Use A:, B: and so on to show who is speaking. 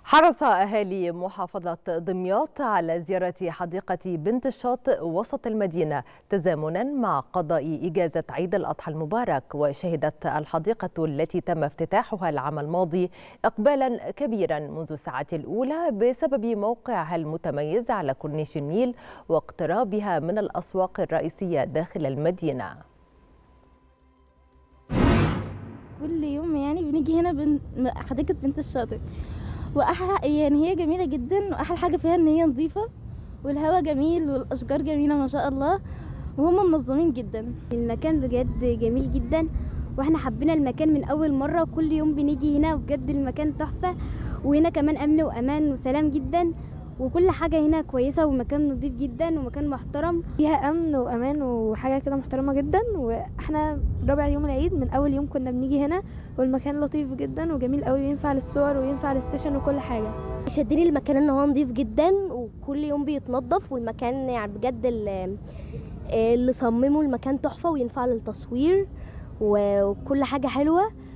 A: حرص أهالي محافظة دمياط على زيارة حديقة بنت الشاطئ وسط المدينة تزامنا مع قضاء إجازة عيد الأضحى المبارك وشهدت الحديقة التي تم افتتاحها العام الماضي إقبالا كبيرا منذ الساعة الأولى بسبب موقعها المتميز على كورنيش النيل واقترابها من الأسواق الرئيسية داخل المدينة
B: كل يوم يعني بنيجي هنا بن... حديقة بنت الشاطئ واحلى يعني هي جميله جدا واحلى حاجه فيها ان هي نظيفه والهواء جميل والاشجار جميله ما شاء الله وهم منظمين جدا
C: المكان بجد جميل جدا واحنا حبينا المكان من اول مره وكل يوم بنيجي هنا وبجد المكان تحفه وهنا كمان امن وامان وسلام جدا وكل حاجة هنا كويسة ومكان نظيف جدا ومكان محترم
D: فيها أمن وأمان وحاجة كده محترمة جدا وإحنا رابع يوم العيد من أول يوم كنا بنيجي هنا والمكان لطيف جدا وجميل قوي وينفع للصور وينفع للسيشن وكل حاجة
E: شدني المكان ان هو نظيف جدا وكل يوم بيتنضف والمكان يعني بجد اللي صمموا المكان تحفة وينفع للتصوير وكل حاجة حلوة